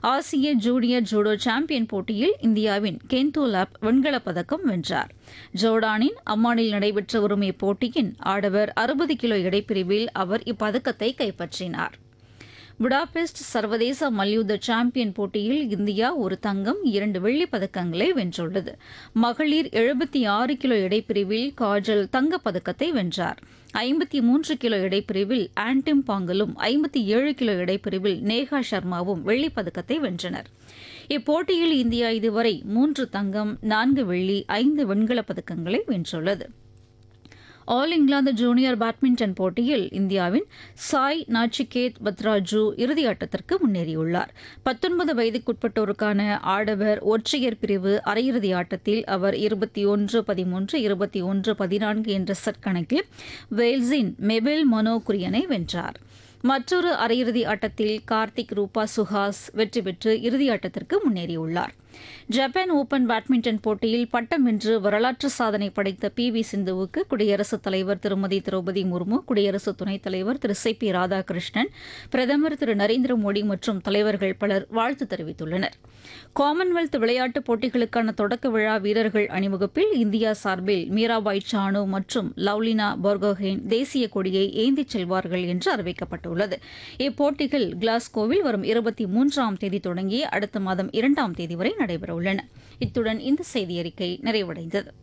ஆசிய junior judo champion போட்டியில் இந்தியாவின் கென்டோ லாப் வெண்கலப் பதக்கம் வென்றார் ஜோர்டானின் அம்மானில் நடைபெற்று வரும் இப்போட்டியின் ஆடவர் அறுபது கிலோ எடைப்பிரிவில் அவர் இப்பதக்கத்தை கைப்பற்றினார் புடாபெஸ்ட் சர்வதேச மல்யுத்த சாம்பியன் போட்டியில் இந்தியா ஒரு தங்கம் இரண்டு வெள்ளிப் பதக்கங்களை வென்றுள்ளது மகளிர் எழுபத்தி ஆறு கிலோ எடைப்பிரிவில் காஜல் தங்கப் பதக்கத்தை வென்றார் ஐம்பத்தி மூன்று கிலோ எடைப்பிரிவில் ஆன்டிம் பாங்கலும் ஐம்பத்தி ஏழு கிலோ எடைப்பிரிவில் நேஹா சர்மாவும் வெள்ளிப் பதக்கத்தை வென்றனர் இப்போட்டியில் இந்தியா இதுவரை மூன்று தங்கம் நான்கு வெள்ளி ஐந்து வெண்கலப் பதக்கங்களை வென்றுள்ளது ஆல் இங்கிலாந்து ஜூனியர் பேட்மிண்டன் போட்டியில் இந்தியாவின் சாய் நாச்சிகேத் பத்ராஜு இறுதியாட்டத்திற்கு முன்னேறியுள்ளார் பத்தொன்பது வயதுக்குட்பட்டோருக்கான ஆடவர் ஒற்றையர் பிரிவு அரையிறுதி ஆட்டத்தில் அவர் இருபத்தி ஒன்று பதிமூன்று இருபத்தி ஒன்று பதினான்கு என்ற செட் கணக்கில் வேல்ஸின் மெபெல் மனோ குரியனை வென்றார் மற்றொரு அரையிறுதி ஆட்டத்தில் கார்த்திக் ரூபா சுஹாஸ் வெற்றி பெற்று இறுதியாட்டத்திற்கு முன்னேறியுள்ளார் ஜப்பான் ஓபன் பேட்மிண்டன் போட்டியில் பட்டம் வென்று வரலாற்று சாதனை படைத்த பி வி சிந்துவுக்கு குடியரசுத் தலைவர் திருமதி திரௌபதி முர்மு குடியரசு துணைத் தலைவர் திரு சி பி ராதாகிருஷ்ணன் பிரதமர் திரு நரேந்திர மோடி மற்றும் தலைவர்கள் பலர் வாழ்த்து தெரிவித்துள்ளனர் காமன்வெல்த் விளையாட்டுப் போட்டிகளுக்கான தொடக்க விழா வீரர்கள் அணிவகுப்பில் இந்தியா சார்பில் மீராபாய் சானு மற்றும் லவ்லினா போர்கோஹென் தேசிய கொடியை ஏந்திச் செல்வார்கள் என்று அறிவிக்கப்பட்டுள்ளது இப்போட்டிகள் கிளாஸ்கோவில் வரும் இருபத்தி மூன்றாம் தேதி தொடங்கி அடுத்த மாதம் இரண்டாம் தேதி வரை நடைபெறவுள்ளன இத்துடன் இந்த செய்தியறிக்கை நிறைவடைந்தது